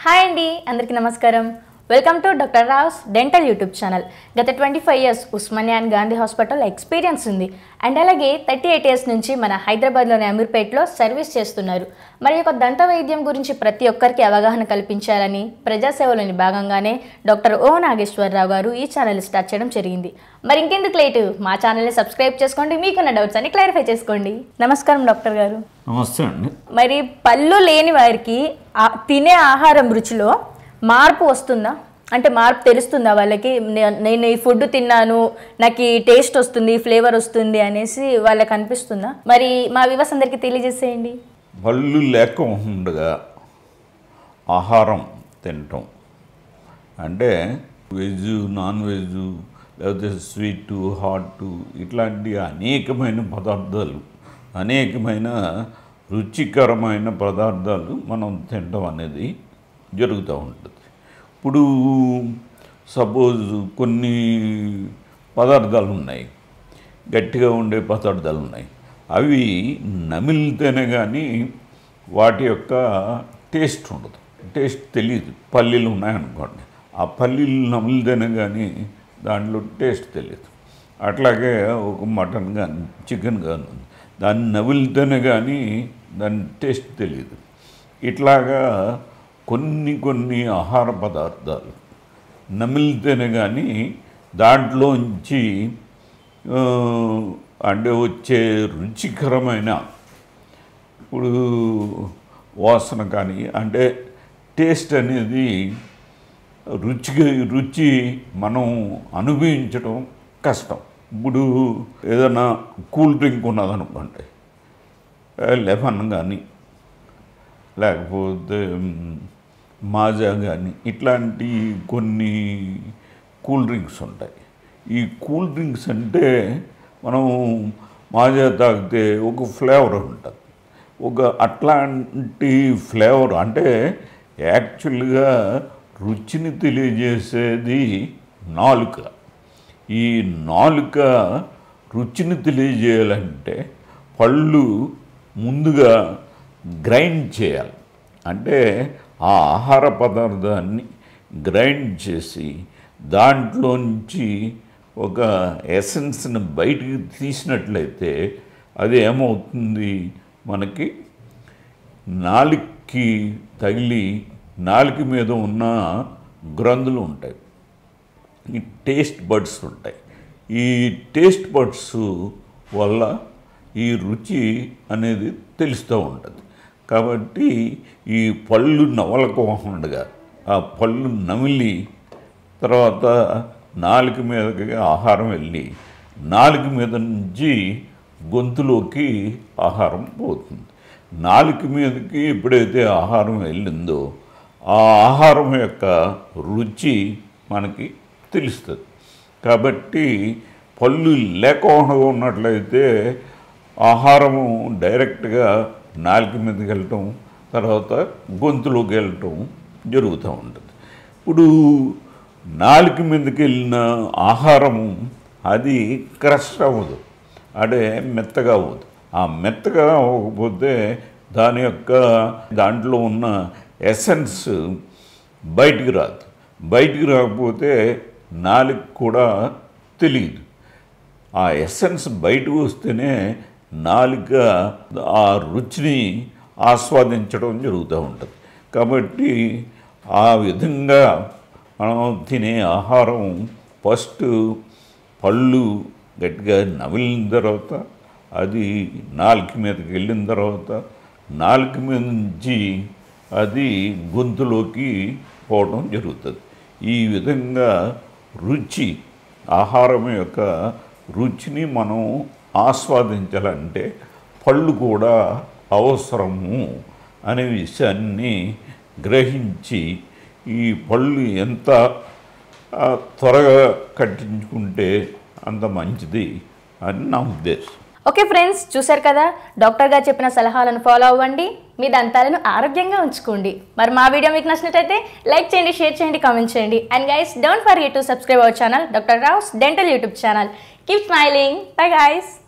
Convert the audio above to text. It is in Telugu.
హాయ్ అండి అందరికీ నమస్కారం welcome to doctor Rao's dental YouTube channel గత twenty five years Osmania and Gandhi hospital experience ఉంది అండ్ అలాగే థర్టీ ఎయిట్ ఇయర్స్ నుంచి మన హైదరాబాద్లోని అమీర్పేట్లో సర్వీస్ చేస్తున్నారు మరి యొక్క దంత వైద్యం గురించి ప్రతి ఒక్కరికి అవగాహన కల్పించాలని ప్రజాసేవలోని భాగంగానే డాక్టర్ ఓ నాగేశ్వరరావు గారు ఈ ఛానల్ స్టార్ట్ చేయడం జరిగింది మరి ఇంకెందుకు లేటు మా ఛానల్ని సబ్స్క్రైబ్ చేసుకోండి మీకున్న డౌట్స్ అన్ని క్లారిఫై చేసుకోండి నమస్కారం డాక్టర్ గారు నమస్తే అండి మరి పళ్ళు లేని వారికి ఆ- తినే ఆహారం రుచిలో మార్పు వస్తుందా అంటే మార్పు తెలుస్తుందా వాళ్ళకి నే- నేను ఈ ఫుడ్ తిన్నాను నాకు ఈ టేస్ట్ వస్తుంది ఫ్లేవర్ వస్తుంది అనేసి వాళ్ళకి అనిపిస్తుందా మరి మా వివస్ అందరికీ తెలియజేసేయండి పళ్ళు లేక ఉండగా ఆహారం తినటం అంటే వెజ్ నాన్ వెజ్ లేకపోతే స్వీట్ హాట్ ఇట్లాంటి అనేకమైన పదార్థాలు అనేకమైన రుచికరమైన పదార్థాలు మనం తినటం అనేది జరుగుతూ ఉంటుంది ఇప్పుడు సపోజ్ కొన్ని పదార్థాలు ఉన్నాయి గట్టిగా ఉండే పదార్థాలు ఉన్నాయి అవి నమిలితేనే కానీ వాటి యొక్క టేస్ట్ ఉండదు టేస్ట్ తెలియదు పల్లీలు ఉన్నాయనుకోండి ఆ పల్లీలు నమిలితేనే కానీ దాంట్లో టేస్ట్ తెలియదు అట్లాగే ఒక మటన్ కానీ చికెన్ కానీ ఉంది దాన్ని నమిలితేనే కానీ దాని టేస్ట్ తెలియదు ఇట్లాగా కొన్ని కొన్ని ఆహార పదార్థాలు నమిలితేనే కానీ దాంట్లోంచి ఆ, అంటే వచ్చే రుచికరమైన ఇప్పుడు వాసన కానీ అంటే టేస్ట్ అనేది రుచికి రుచి మనం అనుభవించడం కష్టం ఇప్పుడు ఏదైనా కూల్ డ్రింక్ ఉన్నదనుకోండి లెమన్ కానీ లేకపోతే మ్, మాజా కానీ ఇట్లాంటి కొన్ని కూల్ డ్రింక్స్ ఉంటాయి ఈ కూల్ డ్రింక్స్ అంటే మనం మాజా తాగితే ఒక ఫ్లేవర్ ఉంటుంది ఒక అట్లాంటి ఫ్లేవర్ అంటే యాక్చువల్గా రుచిని తెలియజేసేది నాలుక ఈ నాలుక రుచిని తెలియజేయాలంటే పళ్ళు ముందుగా గ్రైండ్ చేయాలి అంటే ఆ ఆహార పదార్థాన్ని గ్రైండ్ చేసి దాంట్లోంచి ఒక ఎసెన్స్ని బయటికి తీసినట్లయితే అది ఏమవుతుంది మనకి నాలుగుకి తగిలి నాలుక మీద ఉన్న గ్రంథులు ఉంటాయి ఈ టేస్ట్ బడ్స్ ఉంటాయి ఈ టేస్ట్ బడ్స్ వల్ల ఈ రుచి అనేది తెలుస్తూ ఉంటుంది కాబట్టి ఈ పళ్ళు నవలకోకుండా ఆ పళ్ళు నమిలి తర్వాత నాలుక మీదకి ఆహారం వెళ్ళి నాలుక మీద నుంచి గొంతులోకి ఆహారం పోతుంది నాలుక మీదకి ఎప్పుడైతే ఆహారం వెళ్ళిందో ఆ ఆహారం యొక్క రుచి మనకి తెలుస్తుంది కాబట్టి పళ్ళు లేకుండా ఉన్నట్లయితే ఆహారము డైరెక్ట్గా నాలుక మీదకి వెళ్ళటం తర్వాత గొంతులోకి వెళ్ళటం జరుగుతూ ఉంటుంది ఇప్పుడు నాలుక మీదకి వెళ్ళిన ఆహారము అది క్రష్ అవ్వదు అదే మెత్తగా అవ్వదు ఆ మెత్తగా అవ్వకపోతే దాని యొక్క దాంట్లో ఉన్న ఎసెన్స్ బయటికి రాదు బయటికి రాకపోతే నాలుగు కూడా తెలియదు ఆ ఎసెన్స్ బయటకు వస్తేనే నాలుక ఆ రుచిని ఆస్వాదించడం జరుగుతూ ఉంటుంది కాబట్టి ఆ విధంగా మనం తినే ఆహారం ఫస్ట్ పళ్ళు గట్టిగా నమిలిన తర్వాత అది నాలుక మీదకి వెళ్ళిన తర్వాత నాలుక మీద నుంచి అది గొంతులోకి పోవడం జరుగుతుంది ఈ విధంగా రుచి ఆహారం యొక్క రుచిని మనం ఆస్వాదించాలంటే పళ్ళు కూడా అవసరము అనే విషయాన్ని గ్రహించి ఈ పళ్ళు ఎంత ఆ, త్వరగా కట్టించుకుంటే అంత మంచిది అని నా ఉద్దేశం ఓకే ఫ్రెండ్స్ చూశారు కదా డాక్టర్ గారు చెప్పిన సలహాలను ఫాలో అవ్వండి మీ దంతాలను ఆరోగ్యంగా ఉంచుకోండి మరి మా వీడియో మీకు నచ్చినట్లయితే లైక్ చేయండి షేర్ చేయండి కామెంట్ చేయండి and guys don't forget to subscribe our channel doctor Rao's dental YouTube channel keep smiling bye guys